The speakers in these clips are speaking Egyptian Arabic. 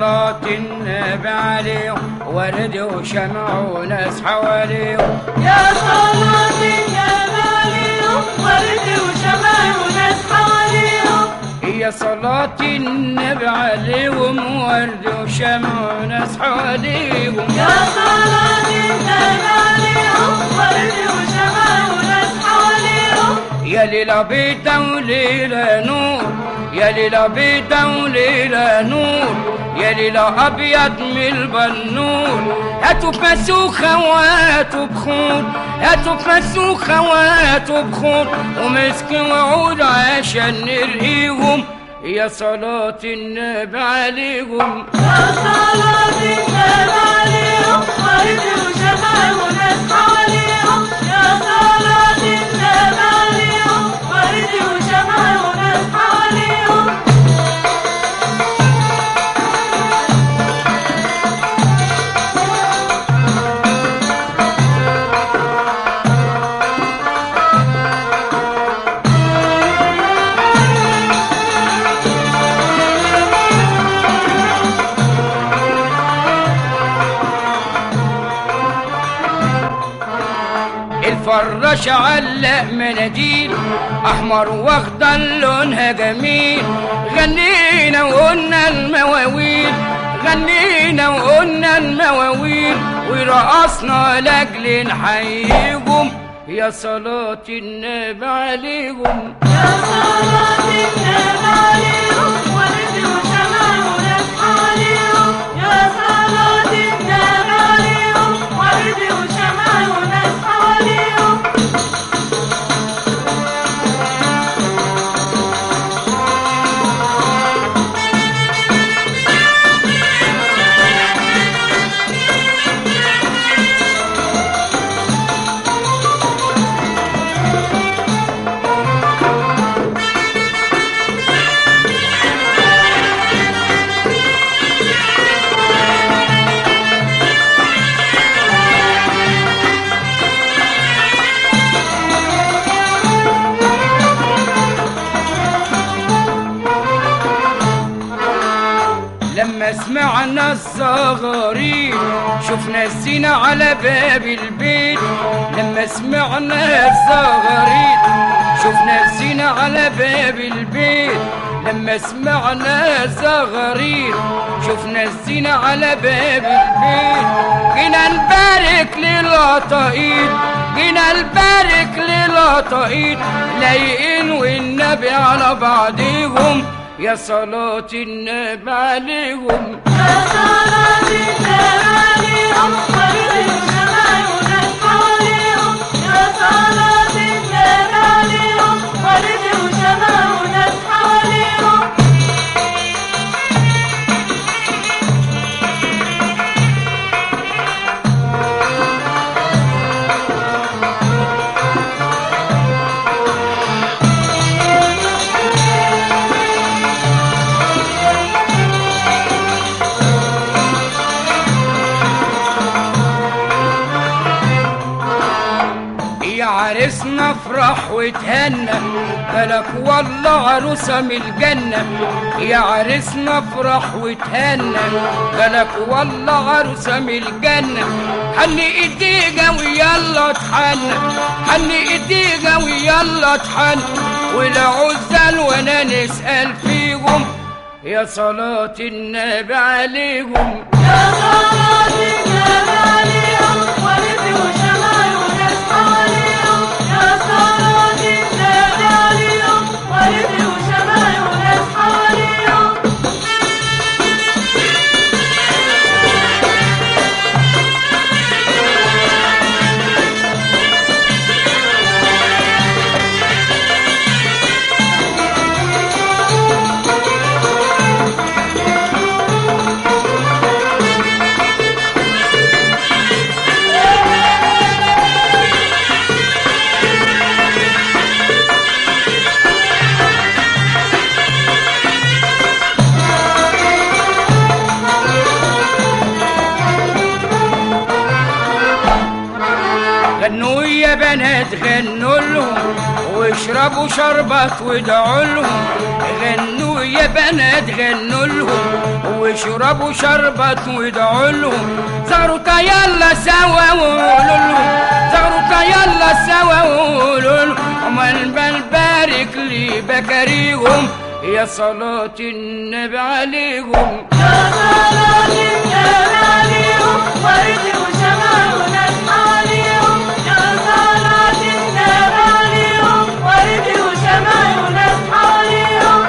صلاة النبي عليهم ورد وشمع وناس حواليهم يا صلاة النبي عليهم ورد وشمع وناس حواليهم هي صلاة النبي عليهم ورد وشمع وناس حواليهم يا صلاة النبي عليهم ورد وشمع وناس حواليهم يا ليلة بيضة وليلة نور يا ليلة بيضة وليلة نور يا ليلة أبيض من البنور هاتوا فسوخة وهاتوا بخور هاتوا فسوخة وهاتوا بخور ومسك وعود عشان نرقيهم يا صلاة النبي عليهم يا صلاة النبي عليهم ورد وشمع وناس حواليهم يا صلاة النبي عليهم ورد وشمع وناس حواليهم الفراش علق مناديل احمر واخضر لونها جميل غنينا وقلنا المواويل غنينا وقلنا المواويل ورقصنا لاجل نحييهم يا صلاة النبي عليهم يا صلاة النبي عليهم ورد وشمع وناس حواليهم يا صلاة النبي عليهم ورد وشمع وناس حواليهم لما سمعنا الصغارين شفنا الزينة على باب البيت لما سمعنا الصغارين شفنا الزينة على باب البيت لما سمعنا الزغارين شفنا الزينة على باب البيت جينا نبارك للقطايد جينا نبارك للقطايد لايقين والنبي على بعضهم يا صلاة النبي عليهم يا صلاة النبي عليهم ورد وشمع وناس حواليهم يا صلاة النبي عليهم ورد وشمع وناس حواليهم يا عرسنا افرح وتهنى بالك والله عروسة من الجنة يا عرسنا افرح وتهنى بالك والله عروسة من الجنة حني ايديك ويلا اتحنى حني ايديك ويلا اتحنى والعزل وانا نسأل فيهم يا صلاة النبي عليهم يا صلاة النبي عليهم ورد وشمع وناس حواليهم يا صلاة النبي عليهم ورد وشمع وناس حواليهم غنوا يا بنات غنوا لهم واشربوا شربت وادعوا لهم غنوا غنوا يا بنات غنوا لهم واشربوا شربت وادعوا لهم زغروا يلا سوا وقولوا لهم زغروا يلا سوا وقولوا لهم امال بنبارك لي بكاريهم يا صلاة النبي عليهم يا صلاة النبي عليهم ورد وشمع ونسمع عليهم يا صلاة النبي عليهم ورد وشمع ونسمع عليهم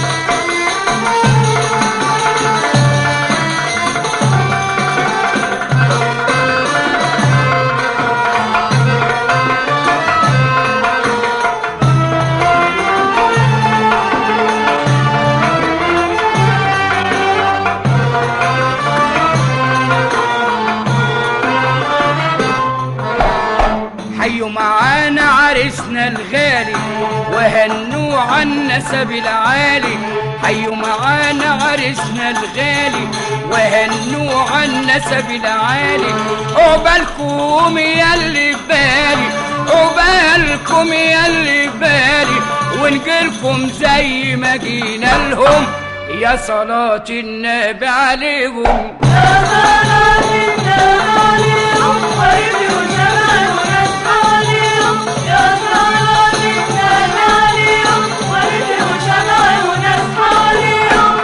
حيوا معانا عرسنا الغالي وهنوا عنا سبيل عالي حيوا معانا عرسنا الغالي وهنوا عنا سبيل عالي عقبالكم يا اللي بالي عقبالكم يا اللي بالي ونجيلكم زي ما جينا لهم يا صلاة النبي عليهم يا صلاة النبي عليهم ورد وشمع ونسمع عليهم يا صلاة النبي عليهم ورد وشمع ونسمع عليهم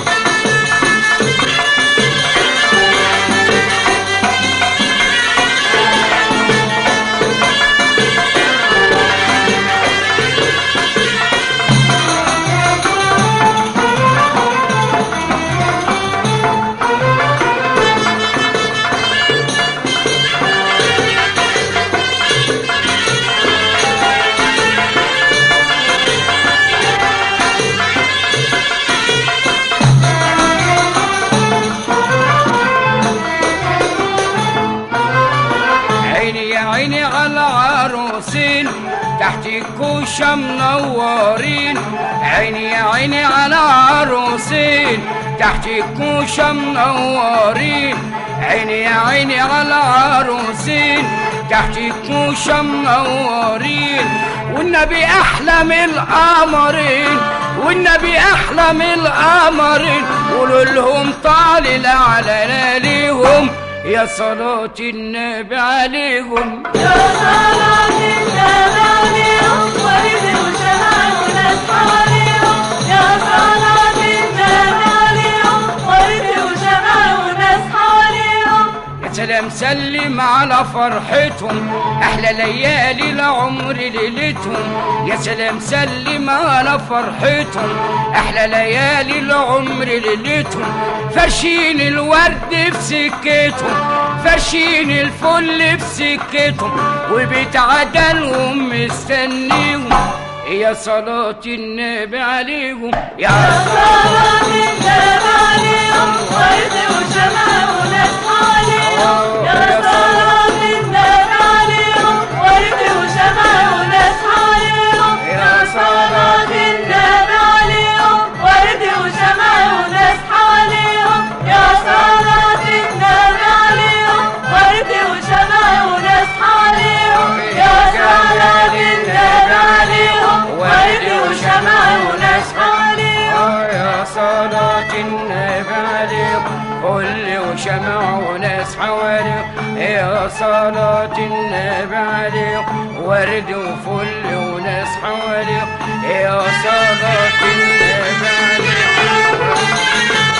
عيني يا عيني على العروسين تحت الكوشة منورين عيني يا عيني على العروسين تحت الكوشة منورين عيني يا عيني على العروسين تحت الكوشة منورين والنبي أحلى من القمرين والنبي أحلى من القمرين قولوا لهم طالع على ليهم يا صلاة النبي عليهم يا صلاة النبي عليهم ورد وشمع ونسمع عليهم يا صلاة النبي عليهم ورد وشمع ونسمع عليهم يا سلام سلم على فرحتهم احلى ليالي العمر ليلتهم يا سلام سلم على فرحتهم احلى ليالي العمر ليلتهم فرشين الورد في سكتهم فرشين الفل في سكتهم وبيت عدلهم مستنيهم يا صلاة النبي عليهم يا صلاة النبي عليهم ورد وشمع ونسمع عليهم يا صلاة النبي عليهم ورد وشمع ونسمع عليهم يا صلاة النبي عليهم ورد وشمع ونسمع عليهم يا صلاة النبي عليهم ورد وشمع ونسمع عليهم يا صلاة النبي عليهم ورد وشمع ونسمع عليهم يا صلاة النبي عليكم كل وشمع وناس حواليك يا صلاة النبي عليكم ورد وفل وناس حواليك يا صلاة النبي عليكم